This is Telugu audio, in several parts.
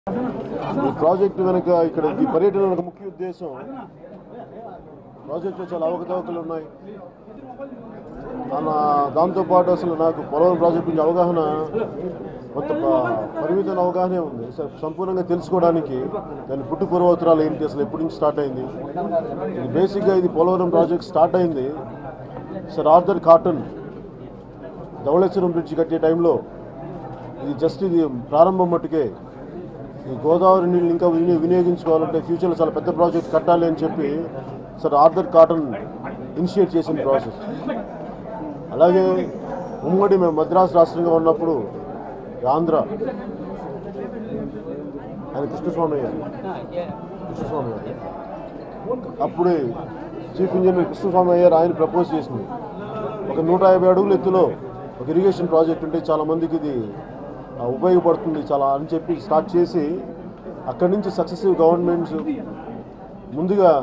ఈ ప్రాజెక్టు వెనక ఇక్కడ ఈ పర్యటన వెనక ముఖ్య ఉద్దేశం ప్రాజెక్టులో చాలా అవకతవకలు ఉన్నాయి దాని దాంతోపాటు అసలు నాకు పోలవరం ప్రాజెక్టు గురించి అవగాహన కొంత ప- పరిమితమైన అవగాహనే ఉంది స- సంపూర్ణంగా తెలుసుకోవడానికి దాని పుట్టు పూర్వోత్తరాలు ఏంటి అసలు ఎప్పటి నుంచి స్టార్ట్ అయింది ఇది బేసిక్గా ఇది పోలవరం ప్రాజెక్ట్ స్టార్ట్ అయింది sir Arthur Cotton Dhavaleswaram bridge కట్టే టైంలో ఇది జస్ట్ ఇది ప్రారంభం మట్టుకే ఈ గోదావరి నీళ్ళు ఇంకా విని వినియోగించుకోవాలంటే ఫ్యూచర్లో చాలా పెద్ద ప్రాజెక్ట్ కట్టాలి అని చెప్పి సార్ ఆర్థర్ కాటన్ ఇనిషియేట్ చేసిన ప్రాసెస్ అలాగే ఉమ్మడి మేము మద్రాసు రాష్ట్రంగా ఉన్నప్పుడు ఈ ఆంధ్ర ఆయన కృష్ణస్వామి అయ్యారు కృష్ణస్వామి అయ్యారు అప్పుడే చీఫ్ ఇంజనీర్ కృష్ణస్వామి అయ్యారు ఆయన ప్రపోజ్ చేసింది ఒక నూట యాభై అడుగుల ఎత్తులో ఒక ఇరిగేషన్ ప్రాజెక్ట్ ఉంటే చాలా మందికి ఇది ఆ, ఉపయోగపడుతుంది చాలా అని చెప్పి స్టార్ట్ చేసి అక్కడి నుంచి సక్సెసివ్ గవర్నమెంట్స్ ముందుగా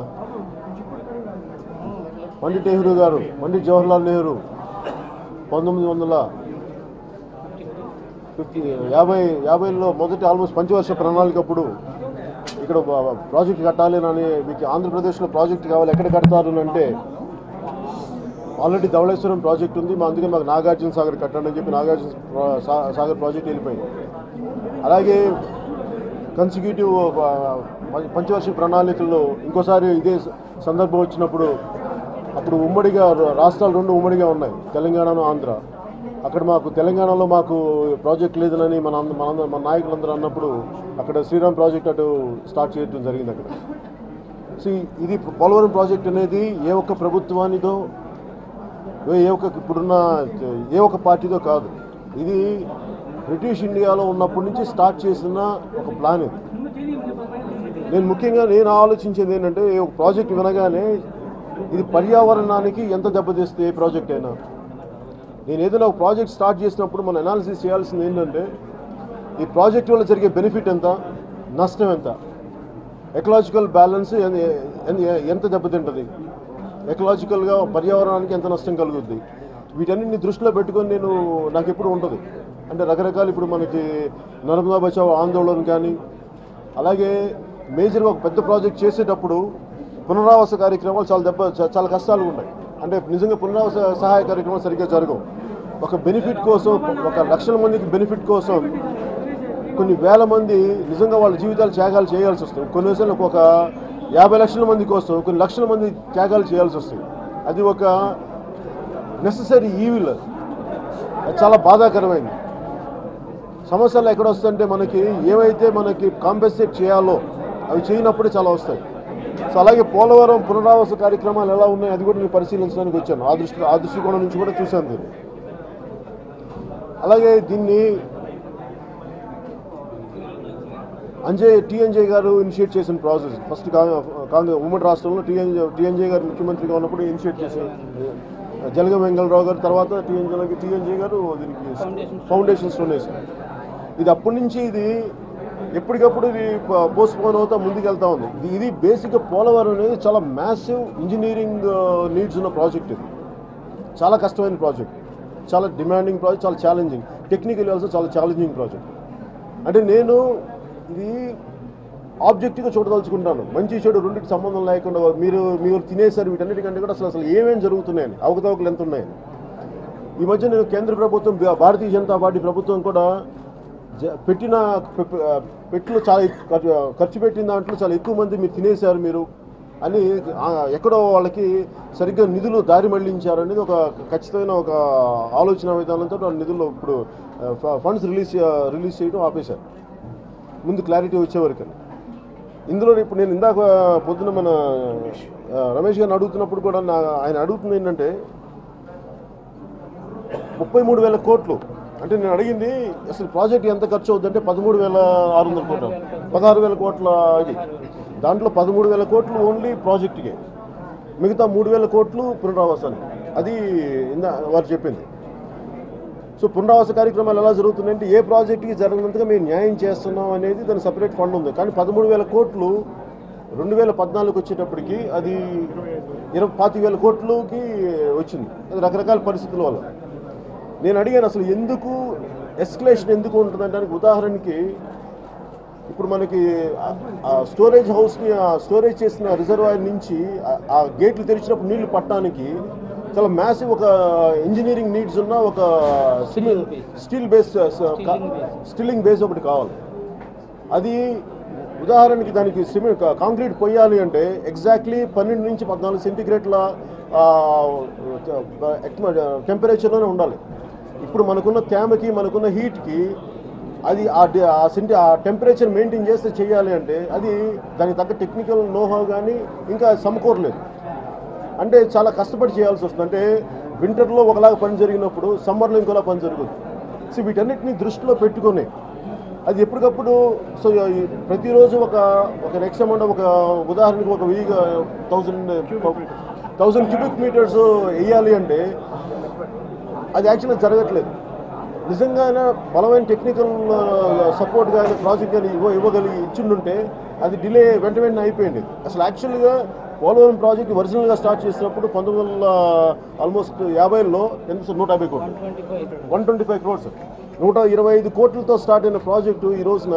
పండిట్ నెహ్రూ గారు పండిట్ జవహర్లాల్ నెహ్రూ పంతొమ్మిది వందల ఫిఫ్టీ యాభై యాభైలో మొదటి ఆల్మోస్ట్ పంచవర్ష ప్రణాళిక అప్పుడు ఇక్కడ ఒక ప్రాజెక్ట్ కట్టాలి అని మీకు ఆంధ్రప్రదేశ్లో ప్రాజెక్ట్ కావాలి ఎక్కడ కడతారు అని అంటే ఆల్రెడీ ధవళేశ్వరం ప్రాజెక్ట్ ఉంది మా అందుకే మాకు నాగార్జున సాగర్ కట్టండి అని చెప్పి నాగార్జున ప్రా- సా- సాగర్ ప్రాజెక్ట్ వెళ్ళిపోయింది అలాగే కన్సిక్యూటివ్ పంచవర్ష ప్రణాళికల్లో ఇంకోసారి ఇదే సందర్భం వచ్చినప్పుడు అప్పుడు ఉమ్మడిగా ర- రాష్ట్రాలు రెండు ఉమ్మడిగా ఉన్నాయి తెలంగాణను ఆంధ్ర అక్కడ మాకు తెలంగాణలో మాకు ప్రాజెక్ట్ లేదనని మన అంద- మన అంద- మన నాయకులందరూ అన్నప్పుడు అక్కడ శ్రీరామ్ ప్రాజెక్ట్ అటు స్టార్ట్ చేయడం జరిగింది అక్కడ సో ఇది పోలవరం ప్రాజెక్ట్ అనేది ఏ ఒక్క ప్రభుత్వానిదో ఏ ఒక్క ఇప్పుడున్న ఏ ఒక్క పార్టీదో కాదు ఇది బ్రిటిష్ ఇండియాలో ఉన్నప్పటి నుంచి స్టార్ట్ చేసిన ఒక ప్లాన్ ఇది నేను ముఖ్యంగా నేను ఆలోచించేది ఏంటంటే ఈ ఒక ప్రాజెక్ట్ వినగానే ఇది పర్యావరణానికి ఎంత దెబ్బతీస్తే ఏ ప్రాజెక్ట్ అయినా నేను ఏదైనా ఒక ప్రాజెక్ట్ స్టార్ట్ చేసినప్పుడు మనం అనాలిసిస్ చేయాల్సింది ఏంటంటే ఈ ప్రాజెక్ట్ వల్ల జరిగే బెనిఫిట్ ఎంత నష్టం ఎంత ఎకలాజికల్ బ్యాలెన్స్ ఎంత దెబ్బతింటుంది ఎకలాజికల్గా పర్యావరణానికి ఎంత నష్టం కలుగుద్ది వీటన్నిటిని దృష్టిలో పెట్టుకొని నేను నాకు ఎప్పుడు ఉంటుంది అంటే రకరకాల ఇప్పుడు మనకి నర్మదా బచావ్ ఆందోళన కానీ అలాగే మేజర్గా ఒక పెద్ద ప్రాజెక్ట్ చేసేటప్పుడు పునరావాస కార్యక్రమాలు చాలా దెబ్బ చా- చాలా కష్టాలు ఉన్నాయి అంటే నిజంగా పునరావాస సహాయ కార్యక్రమాలు సరిగ్గా జరగవు ఒక బెనిఫిట్ కోసం ఒక లక్షల మందికి బెనిఫిట్ కోసం కొన్ని వేల మంది నిజంగా వాళ్ళ జీవితాలు త్యాగాలు చేయాల్సి వస్తుంది కొన్ని విషయాలు ఒక యాభై లక్షల మంది కోసం కొన్ని లక్షల మంది త్యాగాలు చేయాల్సి వస్తుంది అది ఒక నెససరీ ఈవిల్ అది చాలా బాధాకరమైంది సమస్యలు ఎక్కడ వస్తాయంటే మనకి ఏవైతే మనకి కాంపెన్సేట్ చేయాలో అవి చేయనప్పుడే చాలా వస్తాయి సో అలాగే పోలవరం పునరావాస కార్యక్రమాలు ఎలా ఉన్నాయి అది కూడా నేను పరిశీలించడానికి వచ్చాను ఆ దృష్టి ఆ దృష్టికోణం నుంచి కూడా చూశాను దీన్ని అలాగే దీన్ని అంజయ్ టీఎన్జే గారు ఇనిషియేట్ చేసిన ప్రాసెస్ ఫస్ట్ కాంగ్రెస్ ఉమ్మడి రాష్ట్రంలో టీఎన్జే టీఎన్జే గారు ముఖ్యమంత్రిగా ఉన్నప్పుడు ఇనిషియేట్ చేశారు జలగ వెంగళరావు గారు తర్వాత టీఎన్జే టీఎన్జే గారు దీనికి ఫౌండేషన్ స్టోన్ వేశారు ఇది అప్పటి నుంచి ఇది ఎప్పటికప్పుడు ఇది పోస్ట్ పోన్ అవుతా ముందుకెళ్తా ఉంది ఇది ఇది బేసిక్గా పోలవరం అనేది చాలా మ్యాసివ్ ఇంజనీరింగ్ నీడ్స్ ఉన్న ప్రాజెక్ట్ ఇది చాలా కష్టమైన ప్రాజెక్ట్ చాలా డిమాండింగ్ ప్రాజెక్ట్ చాలా ఛాలెంజింగ్ టెక్నికల్ ఆల్సో చాలా ఛాలెంజింగ్ ప్రాజెక్ట్ అంటే నేను ఇది ఆబ్జెక్టివ్గా చూడదలుచుకుంటాను మంచి చెడు రెండింటి సంబంధం లేకుండా మీరు మీరు తినేసారు వీటన్నిటికంటే కూడా అసలు అసలు ఏమేమి జరుగుతున్నాయని అవకతవకలు ఎంత ఉన్నాయని ఈ మధ్య నేను కేంద్ర ప్రభుత్వం భా- భారతీయ జనతా పార్టీ ప్రభుత్వం కూడా జ- పెట్టిన పె- పె- పెట్టులో చాలా ఎక్కు- ఖర్చు- ఖర్చు పెట్టిన దాంట్లో చాలా ఎక్కువ మంది మీరు తినేశారు మీరు అని ఆ, ఎక్కడో వాళ్ళకి సరిగ్గా నిధులు దారి మళ్లించారు అనేది ఒక ఖచ్చితమైన ఒక ఆలోచన విధానంతో ఆ నిధులు ఇప్పుడు ఫండ్స్ రిలీజ్ రిలీజ్ చేయడం ఆపేశారు ముందు క్లారిటీ వచ్చేవరకు ఇందులో ఇప్పుడు నేను ఇందాక పొద్దున మన ఆ, రమేష్ గారిని అడుగుతున్నప్పుడు కూడా నా ఆయన అడుగుతుంది ఏంటంటే ముప్పై మూడు వేల కోట్లు అంటే నేను అడిగింది అసలు ప్రాజెక్ట్ ఎంత ఖర్చు అవుతుందంటే పదమూడు వేల ఆరు వందల కోట్లు పదహారు వేల కోట్ల ఇది దాంట్లో పదమూడు వేల కోట్లు ఓన్లీ ప్రాజెక్టుకే మిగతా మూడు వేల కోట్లు పునరావాసానికి అది ఇందా వారు చెప్పింది సో పునరావాస కార్యక్రమాలు ఎలా జరుగుతున్నాయంటే ఏ ప్రాజెక్టుకి జరగనంతగా మేము న్యాయం చేస్తున్నాం అనేది దాని సపరేట్ ఫండ్ ఉంది కానీ పదమూడు వేల కోట్లు రెండు వేల పద్నాలుగు వచ్చేటప్పటికి అది ఇరవై పాతి వేల కోట్లుకి వచ్చింది అది రకరకాల పరిస్థితుల వల్ల నేను అడిగాను అసలు ఎందుకు ఎస్కలేషన్ ఎందుకు ఉంటుందంటే దానికి ఉదాహరణకి ఇప్పుడు మనకి ఆ- ఆ స్టోరేజ్ హౌస్ని ఆ స్టోరేజ్ చేసిన రిజర్వాయర్ నుంచి ఆ- ఆ గేట్లు తెరిచినప్పుడు నీళ్లు పట్టడానికి చాలా మ్యాసివ్ ఒక ఇంజనీరింగ్ నీడ్స్ ఉన్న ఒక Steel base. Steel base Steeling base. Stilling base ఒకటి కావాలి అది ఉదాహరణకి దానికి సిమెంట్ కాంక్రీట్ పొయ్యాలి అంటే ఎగ్జాక్ట్లీ పన్నెండు నుంచి పద్నాలుగు సెంటిగ్రేడ్ల టెంపరేచర్లోనే ఉండాలి ఇప్పుడు మనకున్న తేమకి మనకున్న హీట్కి అది ఆ డి- ఆ సెంటి ఆ టెంపరేచర్ మెయింటైన్ చేస్తే చేయాలి అంటే అది దానికి తగ్గ టెక్నికల్ నోహా కానీ ఇంకా సమకూరలేదు అంటే చాలా కష్టపడి చేయాల్సి వస్తుంది అంటే వింటర్లో ఒకలాగా పని జరిగినప్పుడు సమ్మర్లో ఇంకోలా పని జరుగుతుంది సో వీటన్నిటిని దృష్టిలో పెట్టుకొని అది ఎప్పటికప్పుడు సో ఈ ప్రతిరోజు ఒక ఒక నెక్స్ట్ అమౌంట్ ఒక ఉదాహరణకు ఒక వెయ్యి థౌజండ్ థౌజండ్ క్యూబిక్ మీటర్స్ వేయాలి అంటే అది యాక్చువల్గా జరగట్లేదు నిజంగానే బలమైన టెక్నికల్ సపోర్ట్ కానీ ప్రాజెక్ట్ కానీ ఇవ్వ ఇవ్వగలిగి ఇచ్చిండుంటే అది డిలే వెంట వెంటనే అయిపోయింది అసలు యాక్చువల్గా పోలవరం ప్రాజెక్ట్ ఒరిజినల్గా స్టార్ట్ చేసినప్పుడు పంతొమ్మిది వందల ఆల్మోస్ట్ యాభైలో ఎంత సార్? నూట యాభై కోట్లు one twenty five one twenty five crores నూట ఇరవై ఐదు కోట్లతో స్టార్ట్ అయిన ప్రాజెక్టు ఈ రోజున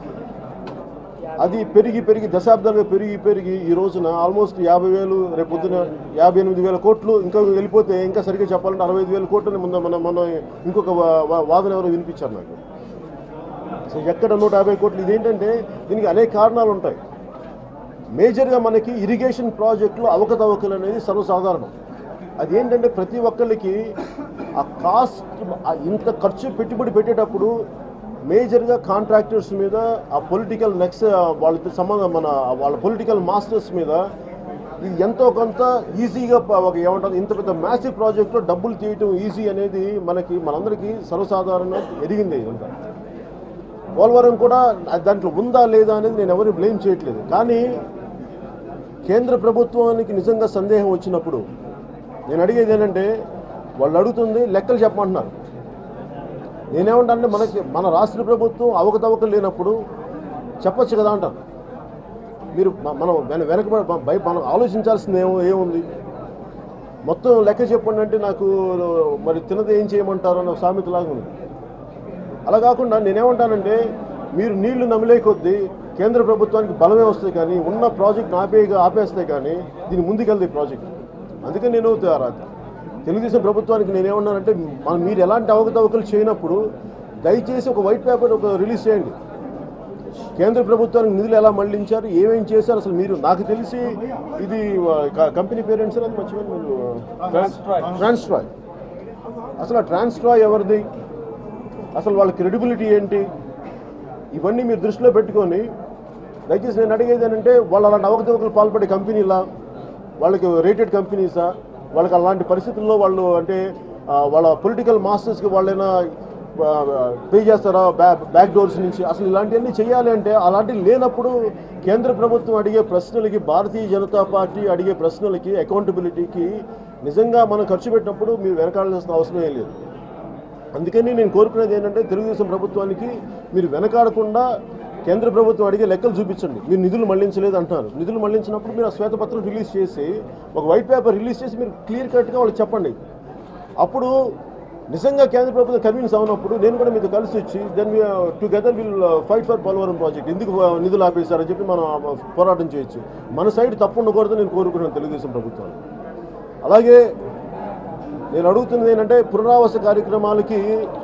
అది పెరిగి పెరిగి దశాబ్దాలుగా పెరిగి పెరిగి ఈ రోజున ఆల్మోస్ట్ యాభై వేలు రేపు పొద్దున యాభై ఎనిమిది వేల కోట్లు ఇంకా వెళ్ళిపోతే ఇంకా సరిగ్గా చెప్పాలంటే అరవై ఐదు వేల కోట్లని ముందు మన మన ఇంకొక వా- వా- వాదన ఎవరో వినిపించారు నాకు సో ఎక్కడ నూట యాభై కోట్లు ఇదేంటంటే దీనికి అనేక కారణాలు ఉంటాయి మేజర్గా మనకి ఇరిగేషన్ ప్రాజెక్టులు అవకతవకలు అనేది సర్వసాధారణం అది ఏంటంటే ప్రతి ఒక్కరికి ఆ కాస్ట్ ఆ ఇంత ఖర్చు పెట్టుబడి పెట్టేటప్పుడు మేజర్గా కాంట్రాక్టర్స్ మీద ఆ పొలిటికల్ నెక్స్ట్ వాళ్ళతో సంబంధం మన వాళ్ళ పొలిటికల్ మాస్టర్స్ మీద ఇది ఎంతో కొంత ఈజీగా ప- ఒక ఏమంటారు ఇంత పెద్ద మ్యాసివ్ ప్రాజెక్ట్లో డబ్బులు తీయటం ఈజీ అనేది మనకి మనందరికీ సర్వసాధారణంగా ఎదిగింది ఇదంతా పోలవరం కూడా దాంట్లో ఉందా లేదా అనేది నేను ఎవరిని బ్లేమ్ చేయట్లేదు కానీ కేంద్ర ప్రభుత్వానికి నిజంగా సందేహం వచ్చినప్పుడు నేను అడిగేది ఏంటంటే వాళ్ళు అడుగుతుంది లెక్కలు చెప్పమంటున్నారు నేనేమంటానంటే మనకి మన రాష్ట్ర ప్రభుత్వం అవకతవకలు లేనప్పుడు చెప్పొచ్చు కదా అంటాను మీరు మ- మనం వెన వెనకబడి మ- భయ మనం ఆలోచించాల్సింది ఏమో ఏముంది మొత్తం లెక్క చెప్పండి అంటే నాకు మరి తినది ఏం చేయమంటారు అన్న సామెతలాగా ఉంది అలా కాకుండా నేనేమంటానంటే మీరు నీళ్లు నమిలే కొద్దీ కేంద్ర ప్రభుత్వానికి బలమే వస్తాయి కానీ ఉన్న ప్రాజెక్ట్ ఆపే ఆపేస్తే కానీ దీని ముందుకెళ్తాయి ప్రాజెక్ట్ అందుకని నేను త- రా- తెలుగుదేశం ప్రభుత్వానికి నేనేమన్నానంటే మన మీరు ఎలాంటి అవకతవకలు చేయనప్పుడు దయచేసి ఒక వైట్ పేపర్ ఒక రిలీజ్ చేయండి కేంద్ర ప్రభుత్వానికి నిధులు ఎలా మళ్లించారు ఏమేం చేశారు అసలు మీరు నాకు తెలిసి ఇది ఆ, క- కంపెనీ పేరెంట్స్ అది మర్చిపోయాను మీరు Transtroy. ట్రాన్స్ట్రాయ్ అసలు ఆ ట్రాన్స్ట్రాయ్ ఎవరిది అసలు వాళ్ళ క్రెడిబిలిటీ ఏంటి ఇవన్నీ మీరు దృష్టిలో పెట్టుకొని దయచేసి నేను అడిగేది ఏంటంటే వాళ్ళు అలాంటి అవకతవకలు పాల్పడే కంపెనీలా వాళ్ళకి రేటెడ్ కంపెనీసా వాళ్ళకి అలాంటి పరిస్థితుల్లో వాళ్ళు అంటే ఆ, వాళ్ళ పొలిటికల్ మాస్టర్స్కి వాళ్ళైనా పే చేస్తారా బ్యా బ్యాక్ డోర్స్ నుంచి అసలు ఇలాంటివన్నీ చేయాలి అంటే అలాంటివి లేనప్పుడు కేంద్ర ప్రభుత్వం అడిగే ప్రశ్నలకి భారతీయ జనతా పార్టీ అడిగే ప్రశ్నలకి అకౌంటబిలిటీకి నిజంగా మనం ఖర్చు పెట్టినప్పుడు మీరు వెనకాడాల్సిన అవసరమే లేదు అందుకని నేను కోరుకునేది ఏంటంటే తెలుగుదేశం ప్రభుత్వానికి మీరు వెనకాడకుండా కేంద్ర ప్రభుత్వం అడిగే లెక్కలు చూపించండి మీరు నిధులు మళ్లించలేదు అంటున్నారు నిధులు మళ్లించినప్పుడు మీరు ఆ శ్వేతపత్రం రిలీజ్ చేసి ఒక వైట్ పేపర్ రిలీజ్ చేసి మీరు క్లియర్ కట్గా వాళ్ళకి చెప్పండి అప్పుడు నిజంగా కేంద్ర ప్రభుత్వం కన్విన్స్ అవునప్పుడు నేను కూడా మీతో కలిసి వచ్చి then together will fight for Polavaram project ఎందుకు uh, నిధులు ఆపేశారని చెప్పి మనం uh, పోరాటం చేయొచ్చు మన సైడ్ తప్పు ఉండకూడదు నేను కోరుకుంటున్నాను తెలుగుదేశం ప్రభుత్వాన్ని అలాగే నేను అడుగుతున్నది ఏంటంటే పునరావాస కార్యక్రమాలకి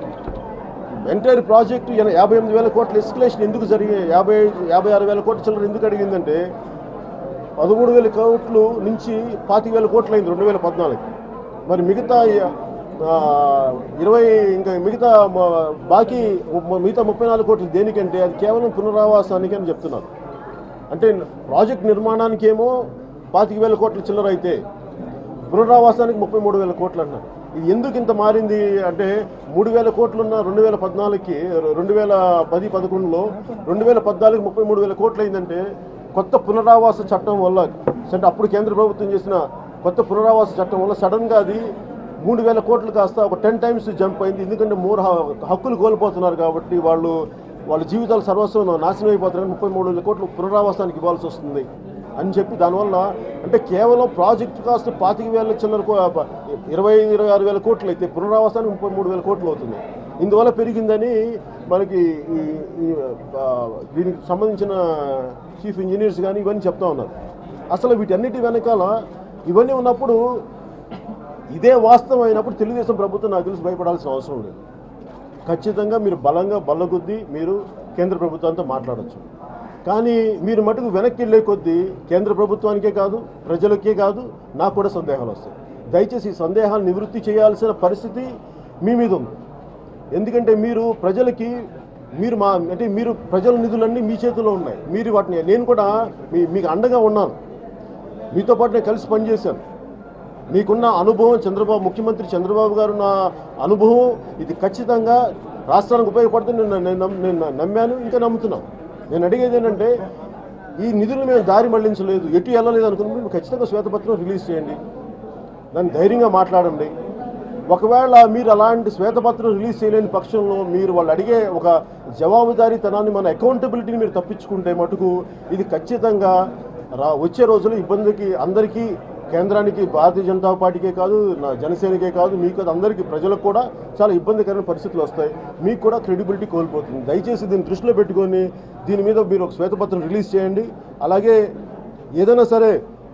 ఎంటైర్ ప్రాజెక్టు ఎన- యాభై ఎనిమిది వేల కోట్ల ఎస్కలేషన్ ఎందుకు జరిగి యాభై యాభై ఆరు వేల కోట్ల చిల్లర ఎందుకు అడిగిందంటే పదమూడు వేల కోట్లు నుంచి పాతిక వేల కోట్లు అయింది రెండు వేల పద్నాలుగు మరి మిగతా ఆ, ఇరవై ఇంకా మిగతా మ- బాకీ మ- మిగతా ముప్పై నాలుగు కోట్లు దేనికంటే అది కేవలం పునరావాసానికి అని చెప్తున్నారు అంటే ప్రాజెక్ట్ నిర్మాణానికి ఏమో పాతిక వేల కోట్ల చిల్లర అయితే పునరావాసానికి ముప్పై మూడు వేల కోట్లు అంటున్నారు ఇది ఎందుకు ఇంత మారింది అంటే మూడు వేల కోట్లున్న రెండు వేల పద్నాలుగుకి రెండు వేల పది పదకొండులో రెండు వేల పద్నాలుగు ముప్పై మూడు వేల కోట్లు అయిందంటే కొత్త పునరావాస చట్టం వల్ల అంటే అప్పుడు కేంద్ర ప్రభుత్వం చేసిన కొత్త పునరావాస చట్టం వల్ల సడన్గా అది మూడు వేల కోట్లు కాస్త ఒక టెన్ టైమ్స్ జంప్ అయింది ఎందుకంటే మూడు హ- హక్కులు కోల్పోతున్నారు కాబట్టి వాళ్ళు వాళ్ళ జీవితాలు సర్వస్వం నాశనం అయిపోతున్నారు ముప్పై మూడు వేల కోట్లు పునరావాసానికి ఇవ్వాల్సి వస్తుంది అని చెప్పి దానివల్ల అంటే కేవలం ప్రాజెక్ట్ కాస్ట్ పాతిక వేల చిల్లర కో- ప- ఇరవై ఐదు ఇరవై ఆరు వేల కోట్లు అయితే పునరావాసానికి ముప్పై మూడు వేల కోట్లు అవుతుంది ఇందువల్ల పెరిగిందని మనకి ఈ ఈ, ఆ, దీనికి సంబంధించిన చీఫ్ ఇంజనీర్స్ కానీ ఇవన్నీ చెప్తా ఉన్నారు అసలు వీటన్నిటి వెనకాల ఇవన్నీ ఉన్నప్పుడు ఇదే వాస్తవం అయినప్పుడు తెలుగుదేశం ప్రభుత్వం నాకు తెలిసి భయపడాల్సిన అవసరం లేదు ఖచ్చితంగా మీరు బలంగా బల్లకొద్దీ మీరు కేంద్ర ప్రభుత్వంతో మాట్లాడచ్చు కానీ మీరు మటుకు వెనక్కి వెళ్ళే కొద్దీ కేంద్ర ప్రభుత్వానికే కాదు ప్రజలకే కాదు నాకు కూడా సందేహాలు వస్తాయి దయచేసి ఈ సందేహాలు నివృత్తి చేయాల్సిన పరిస్థితి మీ మీద ఉంది ఎందుకంటే మీరు ప్రజలకి మీరు మా అంటే మీరు ప్రజల నిధులన్నీ మీ చేతిలో ఉన్నాయి మీరు వాటిని నేను కూడా మీ మీకు అండగా ఉన్నాను మీతో పాటు నేను కలిసి పనిచేశాను మీకున్న అనుభవం చంద్రబాబు ముఖ్యమంత్రి చంద్రబాబు గారు నా అనుభవం ఇది ఖచ్చితంగా రాష్ట్రానికి ఉపయోగపడుతుంది నేను నేను నమ్- నేను నమ్మాను ఇంకా నమ్ముతున్నాను నేను అడిగేది ఏంటంటే ఈ నిధులు మేము దారి మళ్లించలేదు ఎటు వెళ్ళలేదు అనుకున్నప్పుడు మీరు ఖచ్చితంగా శ్వేతపత్రం రిలీజ్ చేయండి దాన్ని ధైర్యంగా మాట్లాడండి ఒకవేళ మీరు అలాంటి శ్వేతపత్రం రిలీజ్ చేయలేని పక్షంలో మీరు వాళ్ళు అడిగే ఒక జవాబుదారీతనాన్ని మన అకౌంటబిలిటీని మీరు తప్పించుకుంటే మటుకు ఇది ఖచ్చితంగా రా వచ్చే రోజులు ఇబ్బందికి అందరికీ కేంద్రానికి భారతీయ జనతా పార్టీకే కాదు నా జనసేనకే కాదు మీకు కాదు, అందరికీ ప్రజలకు కూడా చాలా ఇబ్బందికరమైన పరిస్థితులు వస్తాయి మీకు కూడా క్రెడిబిలిటీ కోల్పోతుంది దయచేసి దీన్ని దృష్టిలో పెట్టుకొని దీని మీద మీరు ఒక శ్వేతపత్రం రిలీజ్ చేయండి అలాగే ఏదైనా సరే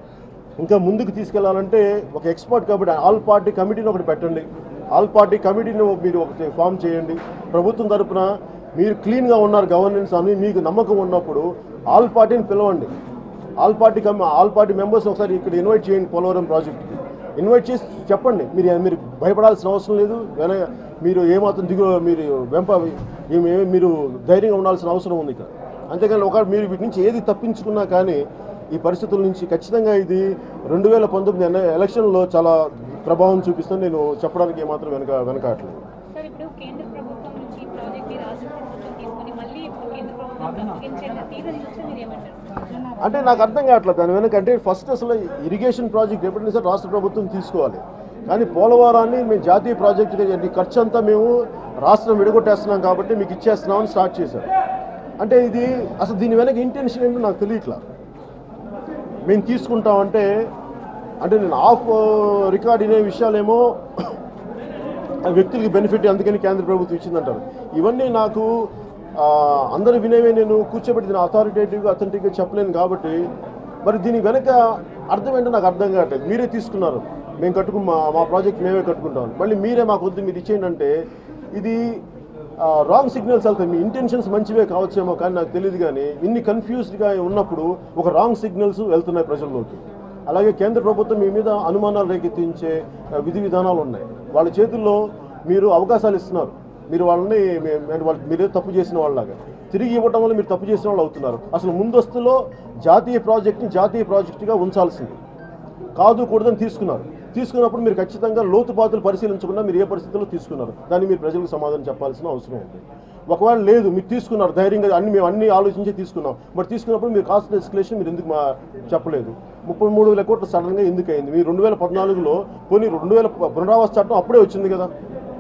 ఇంకా ముందుకు తీసుకెళ్లాలంటే ఒక ఎక్స్పర్ట్ కాబట్టి ఆల్ పార్టీ కమిటీని ఒకటి పెట్టండి ఆల్ పార్టీ కమిటీని మీరు ఒకటి ఫామ్ చేయండి ప్రభుత్వం తరపున మీరు క్లీన్గా ఉన్నారు గవర్నెన్స్ అని మీకు నమ్మకం ఉన్నప్పుడు ఆల్ పార్టీని పిలవండి ఆల్ పార్టీ కమి ఆల్ పార్టీ మెంబర్స్ ఒకసారి ఇక్కడ ఇన్వైట్ చేయండి పోలవరం ప్రాజెక్ట్కి ఇన్వైట్ చేసి చెప్పండి మీరు మీరు భయపడాల్సిన అవసరం లేదు వెన మీరు ఏమాత్రం దిగు మీరు వెంప ఏమి- ఏమి- మీరు ధైర్యంగా ఉండాల్సిన అవసరం ఉంది ఇక్కడ అంతేకాని ఒక మీరు వీటి నుంచి ఏది తప్పించుకున్నా కానీ ఈ పరిస్థితుల నుంచి ఖచ్చితంగా ఇది రెండు వేల పంతొమ్మిది ఎన్న- ఎలక్షన్లో చాలా ప్రభావం చూపిస్తుంది నేను చెప్పడానికి ఏమాత్రం వెనక వెనకాట్లేదు సార్ ఇప్పుడు కేంద్ర ప్రభుత్వం నుంచి ఈ ప్రాజెక్ట్ ని రాష్ట్ర ప్రభుత్వం తీసుకొని మళ్ళీ ఇప్పుడు కేంద్ర ప్రభుత్వం అప్పగించే తీరని చూస్తే మీరు ఏమంటారు అంటే నాకు అర్థం కావట్లేదు దాని వెనక అంటే ఫస్ట్ అసలు ఇరిగేషన్ ప్రాజెక్ట్ ఎప్పుడైనా సరే రాష్ట్ర ప్రభుత్వం తీసుకోవాలి కానీ పోలవరాన్ని మేము జాతీయ ప్రాజెక్టుగా ఈ ఖర్చు అంతా మేము రాష్ట్రం విడగొట్టేస్తున్నాం కాబట్టి మీకు ఇచ్చేస్తున్నామని స్టార్ట్ చేశారు అంటే ఇది అసలు దీని వెనక ఇంటెన్షన్ ఏంటో నాకు తెలియట్లా మేము తీసుకుంటామంటే అంటే నేను ఆఫ్ రికార్డ్ అనే విషయాలేమో ఆ వ్యక్తులకి బెనిఫిట్ అందుకని కేంద్ర ప్రభుత్వం ఇచ్చిందంటారు ఇవన్నీ నాకు ఆ, అందరు వినేవే నేను కూర్చోబెట్టి దీని అథారిటేటివ్గా అథెంటిక్గా చెప్పలేను కాబట్టి మరి దీని వెనక అర్థం ఏంటో నాకు అర్థం కావట్లేదు మీరే తీసుకున్నారు మేము కట్టుకు మా మా ప్రాజెక్ట్ మేమే కట్టుకుంటాం మళ్ళీ మీరే మాకు వద్దు మీరు ఇచ్చేయండి అంటే ఇది రాంగ్ సిగ్నల్స్ వెళ్తాయి మీ ఇంటెన్షన్స్ మంచివే కావచ్చేమో కానీ నాకు తెలియదు కానీ ఇన్ని కన్ఫ్యూజ్డ్గా ఉన్నప్పుడు ఒక రాంగ్ సిగ్నల్స్ వెళ్తున్నాయి ప్రజల్లోకి అలాగే కేంద్ర ప్రభుత్వం మీ మీద అనుమానాలు రేకెత్తించే ఆ, విధి విధానాలు ఉన్నాయి వాళ్ళ చేతుల్లో మీరు అవకాశాలు ఇస్తున్నారు మీరు వాళ్ళని మే- మే- వాళ్ళు మీరే తప్పు చేసిన వాళ్ళలాగా తిరిగి ఇవ్వటం వల్ల మీరు తప్పు చేసిన వాళ్ళు అవుతున్నారు అసలు ముందస్తులో జాతీయ ప్రాజెక్ట్ని జాతీయ ప్రాజెక్టుగా ఉంచాల్సింది కాదు కూడదని తీసుకున్నారు తీసుకున్నప్పుడు మీరు ఖచ్చితంగా లోతుపాతులు పరిశీలించకుండా మీరు ఏ పరిస్థితుల్లో తీసుకున్నారు దాన్ని మీరు ప్రజలకు సమాధానం చెప్పాల్సిన అవసరం ఉంది ఒకవేళ లేదు మీరు తీసుకున్నారు ధైర్యంగా అన్ని మేము అన్ని ఆలోచించి తీసుకున్నాం మరి తీసుకున్నప్పుడు మీరు కాస్ట్ ఎస్కలేషన్ మీరు ఎందుకు మా చెప్పలేదు ముప్పై మూడు వేల కోట్లు సడన్గా ఎందుకు అయింది మీరు రెండు వేల పద్నాలుగులో కొన్ని రెండు వేల పునరావాస చట్టం అప్పుడే వచ్చింది కదా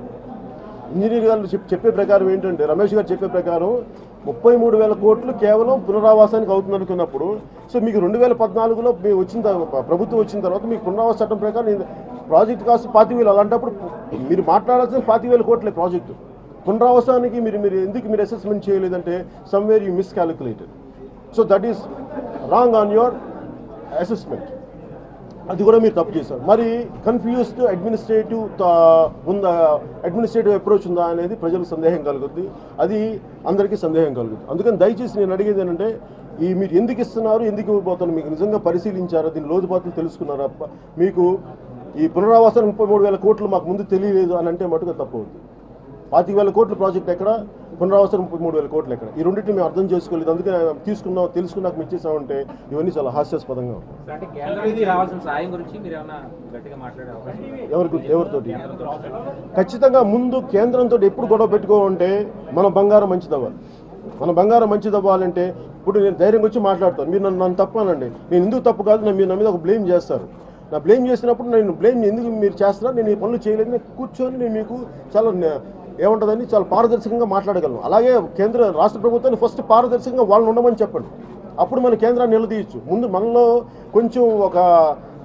ఇంజనీర్ గారు చెప్- చెప్పే ప్రకారం ఏంటంటే రమేష్ గారు చెప్పే ప్రకారం ముప్పై మూడు వేల కోట్లు కేవలం పునరావాసానికి అవుతుంది అనుకున్నప్పుడు సో మీకు రెండు వేల పద్నాలుగులో మీ వచ్చిన తర్వా- ప్రభుత్వం వచ్చిన తర్వాత మీకు పునరావాస చట్టం ప్రకారం ఇది ప్రాజెక్ట్ కాస్ట్ పాతి వేలు అలాంటప్పుడు మీరు మాట్లాడాల్సిన పాతి వేల కోట్లే ప్రాజెక్టు పునరావాసానికి మీరు మీరు ఎందుకు మీరు అసెస్మెంట్ చేయలేదంటే somewhere you miscalculated so that is wrong on your assessment అది కూడా మీరు తప్పు చేశారు మరి కన్ఫ్యూజ్డ్ అడ్మినిస్ట్రేటివ్ ఉందా అడ్మినిస్ట్రేటివ్ అప్రోచ్ ఉందా అనేది ప్రజలకు సందేహం కలుగుద్ది అది అందరికీ సందేహం కలుగుద్ది అందుకని దయచేసి నేను అడిగేది ఏంటంటే ఈ మీరు ఎందుకు ఇస్తున్నారు ఎందుకు ఇవ్వబోతున్నారు మీకు నిజంగా పరిశీలించారా దీని లోతుపాతులు తెలుసుకున్నారా ప- మీకు ఈ పునరావాసానికి ముప్పై మూడు వేల కోట్లు మాకు ముందు తెలియలేదు అని అంటే మటుకు తప్పు అవుతుంది పాతిక వేల కోట్ల ప్రాజెక్ట్ ఎక్కడ పునరావాసం ముప్పై మూడు వేల కోట్లు ఎక్కడ ఈ రెండింటిని మేము అర్థం చేసుకోలేదు అందుకే తీసుకున్నాం తెలుసుకున్నాక మేము ఇచ్చేసామంటే ఇవన్నీ చాలా హాస్యాస్పదంగా ఉంటాయి అంటే కేంద్రం నుంచి రావాల్సిన సాయం గురించి మీరు ఏమైనా గట్టిగా మాట్లాడే అవకాశం ఉందా? ఎవరికి ఎవరితోటి కేంద్రంతో ఖచ్చితంగా ముందు కేంద్రంతో ఎప్పుడు గొడవ పెట్టుకోవాలంటే మన బంగారం మంచిదవ్వాలి మన బంగారం మంచిదవ్వాలంటే ఇప్పుడు నేను ధైర్యంగా వచ్చి మాట్లాడతాను మీరు నన్ను నన్ను తప్పానండి నేను ఎందుకు తప్పు కాదు నా మీరు నా మీద ఒక బ్లేమ్ చేస్తారు నా బ్లేమ్ చేసినప్పుడు నేను బ్లేమ్ ఎందుకు మీరు చేస్తున్నారు నేను ఈ పనులు చేయలేదు నేను కూర్చొని నేను మీకు చాలా నే- ఏముంటుందని చాలా పారదర్శకంగా మాట్లాడగలను అలాగే కేంద్ర రాష్ట్ర ప్రభుత్వాన్ని ఫస్ట్ పారదర్శకంగా వాళ్ళని ఉండమని చెప్పండి అప్పుడు మన కేంద్రాన్ని నిలదీయచ్చు ముందు మనలో కొంచెం ఒక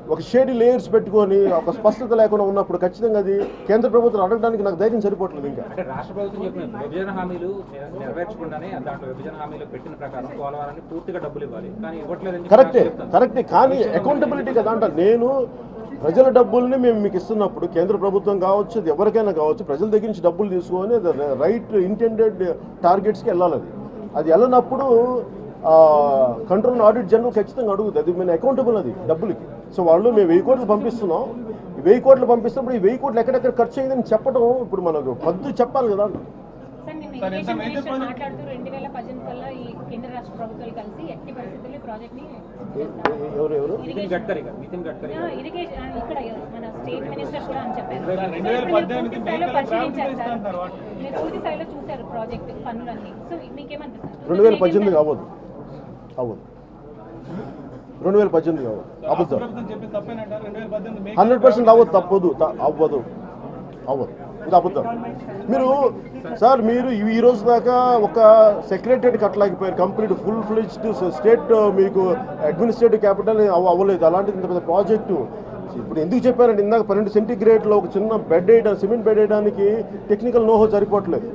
ఒక షేడీ లేయర్స్ పెట్టుకొని ఒక స్పష్టత లేకుండా ఉన్నప్పుడు ఖచ్చితంగా అది కేంద్ర ప్రభుత్వం అడగడానికి నాకు ధైర్యం సరిపోవట్లేదు ఇంకా అంటే రాష్ట్ర ప్రభుత్వం చెప్పిన విభజన హామీలు నెర- నెరవేర్చకుండానే దాంట్లో విభజన హామీలు పెట్టిన ప్రకారం పోలవరానికి పూర్తిగా డబ్బులు ఇవ్వాలి కానీ ఇవ్వట్లేదని చెప్పి కరెక్టే రాష్ట్రం చెప్తుంది. కరెక్టే కానీ అకౌంటబిలిటీ కదా అంట నేను ప్రజల డబ్బుల్ని మేము మీకు ఇస్తున్నప్పుడు కేంద్ర ప్రభుత్వం కావచ్చు అది ఎవరికైనా కావచ్చు ప్రజల దగ్గర నుంచి డబ్బులు తీసుకొని రైట్ ఇంటెండెడ్ టార్గెట్స్కి వెళ్ళాలి అది అది వెళ్ళనప్పుడు కంట్రోల్ ఆడిట్ జనరల్ ఖచ్చితంగా అడుగుతుంది అది మేము అకౌంటబుల్ అది డబ్బులకి సో వాళ్ళు మేము వెయ్యి కోట్లు పంపిస్తున్నాం ఈ వెయ్యి కోట్లు పంపిస్తున్నప్పుడు ఈ వెయ్యి కోట్లు ఎక్కడెక్కడ ఖర్చు అయ్యిందని చెప్పడం ఇప్పుడు మనకు పద్దు చెప్పాలి కదా సార్ నేను ఇరిగేషన్ మినిస్టర్ మాట్లాడుతూ రెండు వేల పద్దెనిమిది కల్లా ఈ కేంద్ర రాష్ట్ర ప్రభుత్వాలు కలిసి ఎట్టి పరిస్థితుల్లో ఈ ప్రాజెక్ట్ ని ఎ- ఎ- ఎవరు ఎవరు నితిన్ గడ్కరీ గారు నితిన్ గడ్కరీ గారు. ఇరిగేషన్ ఇక్కడ మన స్టేట్ మినిస్టర్ కూడా అని చెప్పారు రెండు వేల ఇప్పుడు మీరు పద్దెనిమిది పూర్తి స్థాయిలో మేకల పరిశీలించారు సార్ ప్రారంభిస్తారు వాటి. మీరు పూర్తి స్థాయిలో చూశారు ప్రాజెక్ట్ పనులన్నీ సో మీకేమనిపిస్తుంది రెండు వేల పద్దెనిమిది అవ్వదు అవ్వదు రెండు వేల పద్దెనిమిది అవ్వదు అబద్ధం ప్రభుత్వం చెప్పి తప్పేనంటారు రెండు వేల పద్దెనిమిది మేకల హండ్రెడ్ పర్సెంట్ అవ్వదు తప్పదు త- అవ్వదు అవ్వదు ఇది అబద్ధం మీరు సార్ మీరు ఈ- ఈ రోజు దాకా ఒక సెక్రటరీ కట్టలేకపోయారు కంప్లీట్ ఫుల్ ఫ్లెజ్డ్ స్టేట్ మీకు అడ్మినిస్ట్రేటివ్ క్యాపిటల్ అవ్వలేదు అలాంటిది ఇంత పెద్ద ప్రాజెక్టు ఇప్పుడు ఎందుకు చెప్పారంటే ఇందాక పన్నెండు సెంటిగ్రేడ్లో ఒక చిన్న బెడ్ వేయడానికి సిమెంట్ బెడ్ వేయడానికి టెక్నికల్ నోహో సరిపోవట్లేదు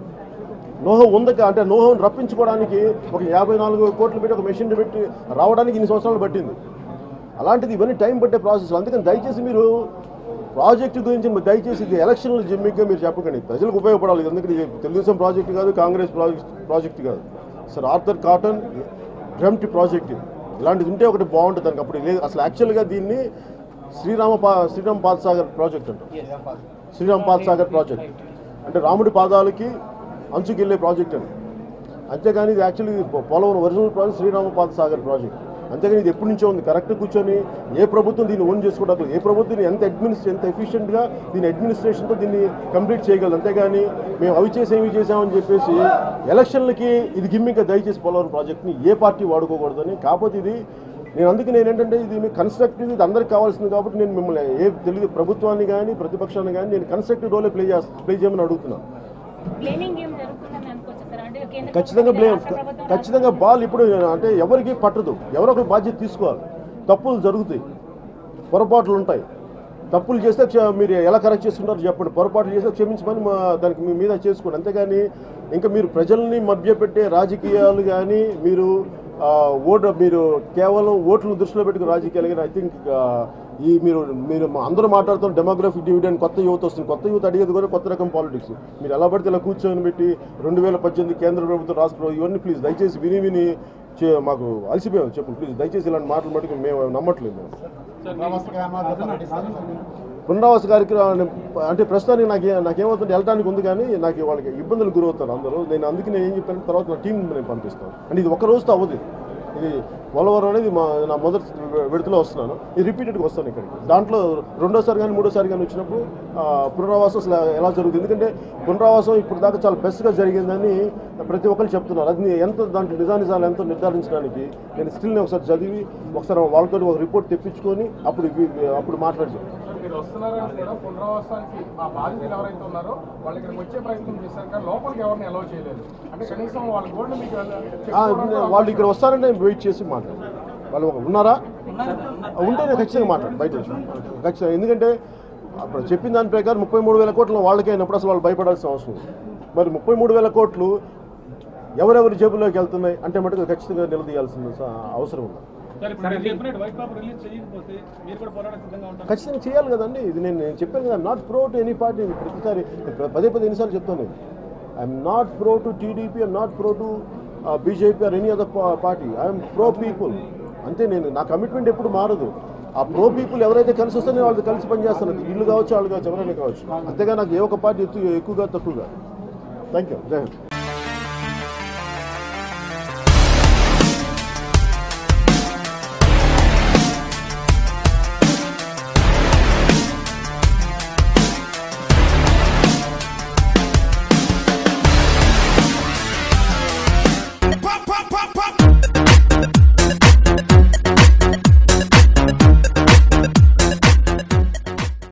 నోహో ఉందక అంటే నోహోని రప్పించుకోవడానికి ఒక యాభై నాలుగు కోట్లు పెట్టి ఒక మెషిన్ పెట్టి రావడానికి ఇన్ని సంవత్సరాలు పట్టింది అలాంటిది ఇవన్నీ టైం పట్టే ప్రాసెస్ అందుకని దయచేసి మీరు ప్రాజెక్టు గురించి మీరు దయచేసి ఇది ఎలక్షన్లు జిమ్మిగ్గా మీరు చెప్పకండి ప్రజలకు ఉపయోగపడాలి ఎందుకంటే ఇది తెలుగుదేశం ప్రాజెక్టు కాదు కాంగ్రెస్ ప్రాజెక్ట్ ప్రాజెక్టు కాదు sir Arthur Cotton dreamt project ఇది. ఇలాంటిది ఉంటే ఒకటి బాగుంటుంది దానికి అప్పుడు లేదు అసలు యాక్చువల్గా దీన్ని శ్రీరామ పా శ్రీరామ్ పాదసాగర్ ప్రాజెక్ట్ అంటారు శ్రీరామ్ పాదసాగర్ ప్రాజెక్ట్ అంటే రాముడి పాదాలకి అంచుకెళ్ళే ప్రాజెక్ట్ అని అంతేగాని ఇది actually Polavaram original project Srirama Padasagar project అంతేగాని ఇది ఎప్పటి నుంచో ఉంది కరెక్ట్ కూర్చొని ఏ ప్రభుత్వం దీన్ని ఓన్ చేసుకోవడం ఏ ప్రభుత్వం దీన్ని ఎంత అడ్మినిస్ట్రే ఎంత ఎఫిషియెంట్గా దీని అడ్మినిస్ట్రేషన్తో దీన్ని కంప్లీట్ చేయగలదు అంతేగాని మేము అవి చేసాం ఇవి చేసామని చెప్పేసి ఎలక్షన్లకి ఇది గిమ్మింగ్గా దయచేసి పోలవరం ప్రాజెక్ట్ని ఏ పార్టీ వాడుకోకూడదని కాకపోతే ఇది నేను అందుకే నేను ఏంటంటే ఇది మీ కన్స్ట్రక్టివ్ ఇది అందరికి కావాల్సింది కాబట్టి నేను మిమ్మల్ని ఏ తెలుగు ప్రభుత్వాన్ని కానీ ప్రతిపక్షాన్ని కానీ నేను కన్స్ట్రక్టివ్ రోలే ప్లే చేస్తా ప్లే చేయమని అడుగుతున్నాను బ్లేమింగ్ ఏం జరుగుతుందని అనుకోవచ్చు సార్ అంటే కేంద్ర ఖచ్చితంగా ప్రభుత్వం, బ్లేమ్ రాష్ట్ర ప్రభుత్వం, ఖచ్చితంగా బాల్ ఇప్పుడు అంటే ఎవరికి పట్టదు ఎవరో ఒకరు బాధ్యత తీసుకోవాలి తప్పులు జరుగుతాయి పొరపాట్లు ఉంటాయి తప్పులు చేస్తే క్ష- మీరు ఎలా కరెక్ట్ చేసుకుంటారో చెప్పండి పొరపాట్లు చేస్తే క్షమించమని మా దానికి మీ మీద చేసుకోండి అంతేగాని ఇంకా మీరు ప్రజల్ని మభ్యపెట్టే రాజకీయాలు కానీ మీరు ఆ, ఓటు మీరు కేవలం ఓట్లను దృష్టిలో పెట్టుకుని రాజకీయాలు కానీ ఐ థింక్ ఈ మీరు మీరు మా- అందరూ మాట్లాడుతున్న డెమోగ్రఫిక్ డివిడెండ్ కొత్త యువత వస్తుంది కొత్త యువత అడిగేది కూడా కొత్త రకం పాలిటిక్స్ మీరు ఎలా పడితే ఇలా కూర్చొని పెట్టి రెండు వేల పద్దెనిమిది కేంద్ర ప్రభుత్వం రాష్ట్ర ప్రభుత్వం ఇవన్నీ ప్లీజ్ దయచేసి విని విని చే- మాకు అలసిపోయాం చెప్పు ప్లీజ్ దయచేసి ఇలాంటి మాటలు మటుకు మేము నమ్మట్లేదు మేము పునరావాస కార్యక్రమం అంటే ప్రస్తుతానికి నాకు నాకేమవుతుంది వెళ్ళడానికి ఉంది కానీ నాకు వాళ్ళకి ఇబ్బందులు గురవుతారు అందరూ నేను అందుకే నేను ఏం చెప్పాను తర్వాత నా టీం నేను పంపిస్తాను అంటే ఇది ఒక రోజుతో అవ్వదు ఇది పోలవరం అనేది మా నా మొదటి విడతలో వస్తున్నాను ఇది రిపీటెడ్గా వస్తాను ఇక్కడికి దాంట్లో రెండోసారి కానీ మూడోసారి కానీ వచ్చినప్పుడు ఆ, పునరావాసం అసలు ఎలా జరుగుతుంది ఎందుకంటే పునరావాసం ఇప్పుడు దాకా చాలా బెస్ట్గా జరిగిందని ప్రతి ఒక్కరు చెప్తున్నారు అది ఎంత దాంట్లో నిజానిజాలు ఎంతో నిర్ధారించడానికి నేను స్టిల్ని ఒకసారి చదివి ఒకసారి వాళ్ళతో ఒక రిపోర్ట్ తెప్పించుకొని అప్పుడు ఇవి- అప్పుడు మాట్లాడి మీరు వస్తున్నారని కూడా పునరావాసానికి ఆ బాధితులు ఎవరైతే ఉన్నారో వాళ్ళు ఇక్కడికి వచ్చే ప్రయత్నం చేశారు కానీ లోపలికి ఎవరిని అలౌ చేయలేదు అంటే కనీసం వాళ్ళ గోల్డ్ మీకు ఆ, వాళ్ళు ఇక్కడ వస్తారంటే వెయిట్ చేసి మాట్లాడు వాళ్ళు ఒక- ఉన్నారా ఉంటే నేను ఖచ్చితంగా మాట్లాడు బయట నుంచి. ఖచ్చితంగా ఎందుకంటే అప్పుడు చెప్పిన దాని ప్రకారం ముప్పై మూడు వేల కోట్లు వాళ్ళకే అయినప్పుడు అసలు వాళ్ళు భయపడాల్సిన అవసరం ఉంది మరి ముప్పై మూడు వేల కోట్లు ఎవరెవరి జేబులోకి వెళ్తున్నాయి అంటే మటుకు ఖచ్చితంగా నిలదీయాల్సిన స- అవసరం ఉంది సార్ ఇప్పుడు మీరు చెప్పినట్టు వైట్ పేపర్ రిలీజ్ చేయకపోతే మీరు కూడా పోరాట సిద్ధంగా ఉంటారు ఖచ్చితంగా చేయాలి కదండి ఇది నేను నేను చెప్పాను కదా not pro to any party ప్రతిసారి ప్ర- పదే పదే ఎన్నిసార్లు చెప్తాను నేను I'm not pro to TDP I'm not pro to BJP or any other party I'm pro people అంతే నేను నా కమిట్మెంట్ ఎప్పుడు మారదు ఆ ప్రో పీపుల్ ఎవరైతే కలిసి వస్తే నేను వాళ్ళతో కలిసి పనిచేస్తాను వీళ్ళు కావచ్చు వాళ్ళు కావచ్చు ఎవరైనా కావచ్చు అంతేగా నాకు ఏ ఒక్క పార్టీ ఎక్కువ ఎక్కువగా తక్కువగా థ్యాంక్ యూ జై హింద్